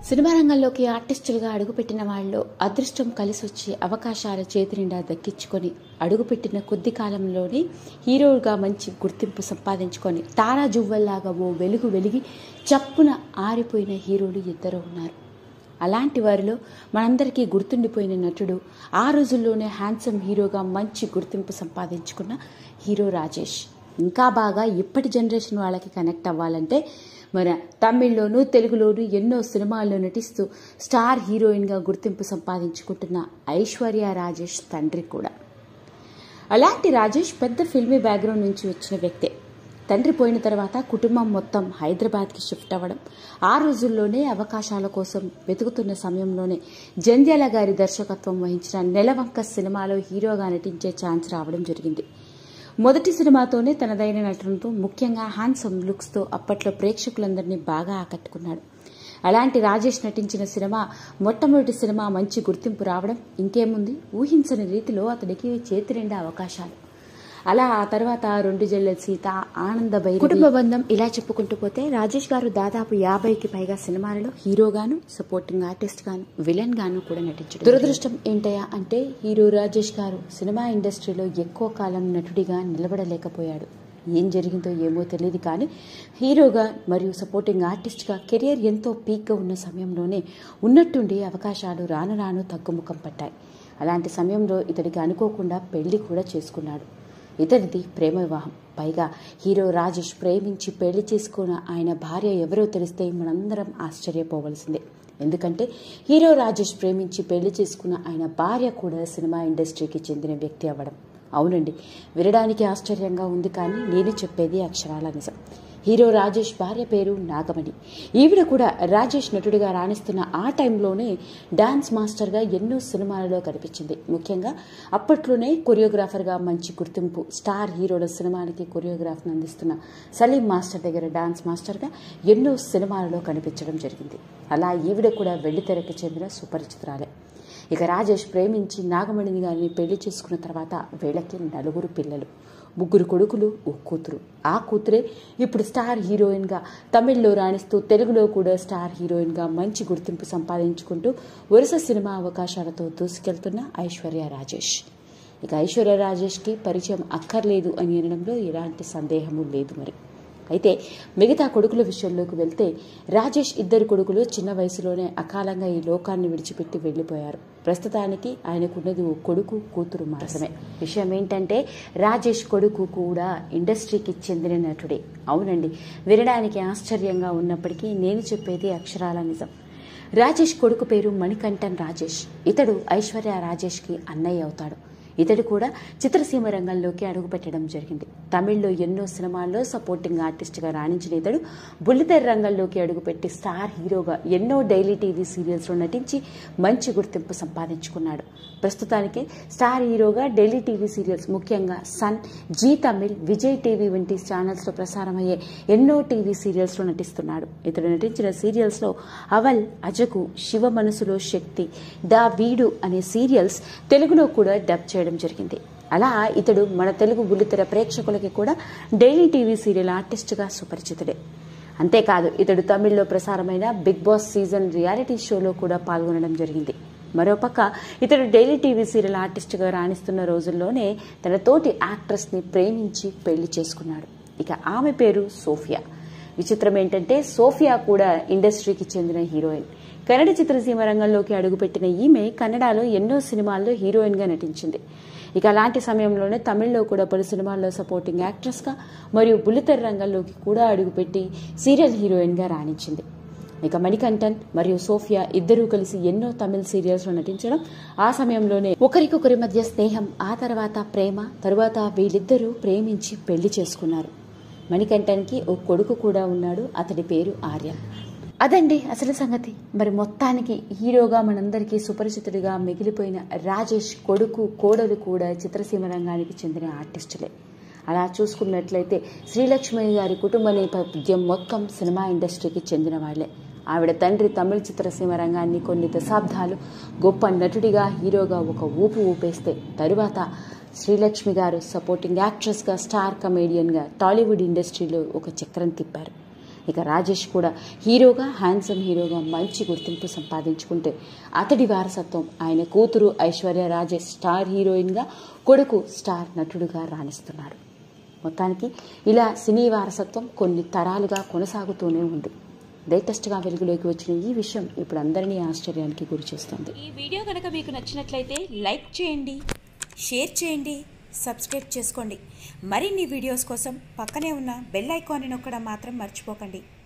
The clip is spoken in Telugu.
సినిమా రంగంలోకి ఆర్టిస్టులుగా అడుగుపెట్టిన వాళ్ళు అదృష్టం కలిసి వచ్చి అవకాశాల చేతి నిండా దక్కించుకొని అడుగుపెట్టిన కొద్ది కాలంలోనే హీరోగా మంచి గుర్తింపు సంపాదించుకొని తారా జువ్వల్లాగా ఓ వెలుగు వెలిగి చప్పున ఆరిపోయిన హీరోలు ఇద్దరు ఉన్నారు అలాంటి వారిలో మనందరికీ గుర్తుండిపోయిన నటుడు ఆ రోజుల్లోనే హ్యాండ్సమ్ హీరోగా మంచి గుర్తింపు సంపాదించుకున్న హీరో రాజేష్ ఇంకా బాగా ఇప్పటి జనరేషన్ వాళ్ళకి కనెక్ట్ అవ్వాలంటే మన తమిళ్లోనూ తెలుగులోనూ ఎన్నో సినిమాల్లో నటిస్తూ స్టార్ హీరోయిన్గా గుర్తింపు సంపాదించుకుంటున్న ఐశ్వర్య రాజేష్ తండ్రి కూడా అలాంటి రాజేష్ పెద్ద ఫిల్మీ బ్యాక్గ్రౌండ్ నుంచి వచ్చిన వ్యక్తే తండ్రి పోయిన తర్వాత కుటుంబం మొత్తం హైదరాబాద్కి షిఫ్ట్ అవ్వడం ఆ రోజుల్లోనే అవకాశాల కోసం వెతుకుతున్న సమయంలోనే జంధ్యాల గారి దర్శకత్వం వహించిన నెలవంక సినిమాలో హీరోగా నటించే ఛాన్స్ రావడం జరిగింది మొదటి సినిమాతోనే తనదైన నటనతో ముఖ్యంగా హ్యాండ్సమ్ లుక్స్తో అప్పట్లో ప్రేక్షకులందరినీ బాగా ఆకట్టుకున్నాడు అలాంటి రాజేష్ నటించిన సినిమా మొట్టమొదటి సినిమా మంచి గుర్తింపు రావడం ఇంకేముంది ఊహించని రీతిలో అతడికి చేతి నిండా అవకాశాలు అలా ఆ తర్వాత రెండు జల్లె సీత ఆనంద భైరవి కుటుంబ బంధం ఇలా చెప్పుకుంటూ పోతే రాజేష్ గారు దాదాపు యాభైకి పైగా సినిమాలలో హీరోగాను సపోర్టింగ్ ఆర్టిస్ట్ గాను విలన్ గాను కూడా నటించారు దురదృష్టం ఏంటయ్యా అంటే హీరో రాజేష్ గారు సినిమా ఇండస్ట్రీలో ఎక్కువ కాలం నటుడిగా నిలబడలేకపోయాడు ఏం జరిగిందో ఏమో తెలియదు కానీ హీరోగా మరియు సపోర్టింగ్ ఆర్టిస్ట్గా కెరియర్ ఎంతో పీక్గా ఉన్న సమయంలోనే ఉన్నట్టుండి అవకాశాలు రాను రాను తగ్గుముఖం పట్టాయి అలాంటి సమయంలో ఇతడికి అనుకోకుండా పెళ్లి కూడా చేసుకున్నాడు ఇతడిది ప్రేమ వివాహం పైగా హీరో రాజేష్ ప్రేమించి పెళ్లి చేసుకున్న ఆయన భార్య ఎవరో తెలిస్తే మనందరం ఆశ్చర్యపోవలసిందే ఎందుకంటే హీరో రాజేష్ ప్రేమించి పెళ్లి చేసుకున్న ఆయన భార్య కూడా సినిమా ఇండస్ట్రీకి చెందిన వ్యక్తి అవ్వడం అవునండి వినడానికి ఆశ్చర్యంగా ఉంది కానీ నేను చెప్పేది అక్షరాల నిజం హీరో రాజేష్ భార్య పేరు నాగమణి ఈవిడ కూడా రాజేష్ నటుడిగా రాణిస్తున్న ఆ టైంలోనే డాన్స్ మాస్టర్గా ఎన్నో సినిమాలలో కనిపించింది ముఖ్యంగా అప్పట్లోనే కొరియోగ్రాఫర్గా మంచి గుర్తింపు స్టార్ హీరోల సినిమానికి కొరియోగ్రాఫ్ను అందిస్తున్న సలీం మాస్టర్ దగ్గర డాన్స్ మాస్టర్గా ఎన్నో సినిమాలలో కనిపించడం జరిగింది అలా ఈవిడ కూడా వెండితెరకి చెందిన సుపరిచితురాలే ఇక రాజేష్ ప్రేమించి నాగమణిని గారిని పెళ్లి చేసుకున్న తర్వాత వీళ్ళకి నలుగురు పిల్లలు ముగ్గురు కొడుకులు ఓ కూతురు ఆ కూతురే ఇప్పుడు స్టార్ హీరోయిన్గా తమిళ్లో రాణిస్తూ తెలుగులో కూడా స్టార్ హీరోయిన్గా మంచి గుర్తింపు సంపాదించుకుంటూ వరుస సినిమా అవకాశాలతో దూసుకెళ్తున్న ఐశ్వర్య రాజేష్ ఇక ఐశ్వర్య రాజేష్కి పరిచయం అక్కర్లేదు అని అనడంలో ఎలాంటి సందేహము లేదు మరి అయితే మిగతా కొడుకుల విషయంలోకి వెళ్తే రాజేష్ ఇద్దరు కొడుకులు చిన్న వయసులోనే అకాలంగా ఈ లోకాన్ని విడిచిపెట్టి వెళ్లిపోయారు ప్రస్తుతానికి ఆయనకున్నది ఓ కొడుకు కూతురు మాత్రమే విషయం ఏంటంటే రాజేష్ కొడుకు కూడా ఇండస్ట్రీకి చెందిన నటుడే అవునండి వినడానికి ఆశ్చర్యంగా ఉన్నప్పటికీ నేను చెప్పేది అక్షరాల నిజం రాజేష్ కొడుకు పేరు మణికంఠన్ రాజేష్ ఇతడు ఐశ్వర్య రాజేష్కి అన్నయ్య అవుతాడు ఇతడు కూడా చిత్రసీమ రంగంలోకి అడుగుపెట్టడం జరిగింది తమిళ్లో ఎన్నో సినిమాల్లో సపోర్టింగ్ ఆర్టిస్ట్గా రాణించిన ఇతడు బుల్లితెర రంగంలోకి అడుగుపెట్టి స్టార్ హీరోగా ఎన్నో డైలీ టీవీ సీరియల్స్లో నటించి మంచి గుర్తింపు సంపాదించుకున్నాడు ప్రస్తుతానికి స్టార్ హీరోగా డైలీ టీవీ సీరియల్స్ ముఖ్యంగా సన్ జీ తమిళ్ విజయ్ టీవీ వంటి ఛానల్స్లో ప్రసారమయ్యే ఎన్నో టీవీ సీరియల్స్లో నటిస్తున్నాడు ఇతడు నటించిన సీరియల్స్లో అవల్ అజకు శివ మనసులో శక్తి దా వీడు అనే సీరియల్స్ తెలుగులో కూడా డబ్ చేయడం జరిగింది అలా ఇతడు మన తెలుగు బుల్లితెర ప్రేక్షకులకి కూడా డైలీ టీవీ సీరియల్ ఆర్టిస్ట్గా సుపరిచితుడే అంతేకాదు ఇతడు తమిళ్లో ప్రసారమైన బిగ్ బాస్ సీజన్ రియాలిటీ షోలో కూడా పాల్గొనడం జరిగింది మరోపక్క ఇతడు డైలీ టీవీ సీరియల్ ఆర్టిస్ట్గా రాణిస్తున్న రోజుల్లోనే తన తోటి యాక్ట్రెస్ని ప్రేమించి పెళ్లి చేసుకున్నాడు ఇక ఆమె పేరు సోఫియా విచిత్రం ఏంటంటే సోఫియా కూడా ఇండస్ట్రీకి చెందిన హీరోయిన్ కన్నడ చిత్రసీమ రంగంలోకి అడుగుపెట్టిన ఈమె కన్నడలో ఎన్నో సినిమాల్లో హీరోయిన్గా నటించింది ఇక అలాంటి సమయంలోనే తమిళ్లో కూడా పలు సినిమాల్లో సపోర్టింగ్ యాక్ట్రెస్గా మరియు బుల్లితెర రంగంలోకి కూడా అడుగుపెట్టి సీరియల్ హీరోయిన్గా రాణించింది ఇక మణికంఠన్ మరియు సోఫియా ఇద్దరూ కలిసి ఎన్నో తమిళ సీరియల్స్లో నటించడం ఆ సమయంలోనే ఒకరికొకరి మధ్య స్నేహం ఆ తర్వాత ప్రేమ తరువాత వీళ్ళిద్దరూ ప్రేమించి పెళ్లి చేసుకున్నారు మణికంఠన్కి ఓ కొడుకు కూడా ఉన్నాడు అతడి పేరు ఆర్య అదండి అసలు సంగతి మరి మొత్తానికి హీరోగా మనందరికీ సుపరిచితుడిగా మిగిలిపోయిన రాజేష్ కొడుకు కోడలు కూడా చిత్రసీమ రంగానికి చెందిన ఆర్టిస్టులే అలా చూసుకున్నట్లయితే శ్రీలక్ష్మి గారి కుటుంబ నేపథ్యం మొత్తం సినిమా ఇండస్ట్రీకి చెందిన వాళ్లే ఆవిడ తండ్రి తమిళ చిత్రసీమ రంగాన్ని కొన్ని దశాబ్దాలు గొప్ప నటుడిగా హీరోగా ఒక ఊపు ఊపేస్తే తరువాత శ్రీలక్ష్మి గారు సపోర్టింగ్ యాక్ట్రెస్గా స్టార్ కమేడియన్గా టాలీవుడ్ ఇండస్ట్రీలో ఒక చక్రం తిప్పారు ఇక రాజేష్ కూడా హీరోగా హ్యాండ్సమ్ హీరోగా మంచి గుర్తింపు సంపాదించుకుంటే అతడి వారసత్వం ఆయన కూతురు ఐశ్వర్య రాజేష్ స్టార్ హీరోయిన్గా కొడుకు స్టార్ నటుడుగా రాణిస్తున్నారు మొత్తానికి ఇలా సినీ వారసత్వం కొన్ని తరాలుగా కొనసాగుతూనే ఉంది లేటెస్ట్గా వెలుగులోకి వచ్చిన ఈ విషయం ఇప్పుడు అందరినీ ఆశ్చర్యానికి గురి చేస్తుంది ఈ వీడియో కనుక మీకు నచ్చినట్లయితే లైక్ చేయండి షేర్ చేయండి సబ్స్క్రైబ్ చేసుకోండి మరిన్ని వీడియోస్ కోసం పక్కనే ఉన్న బెల్ ఐకాన్ని నొక్కడం మాత్రం మర్చిపోకండి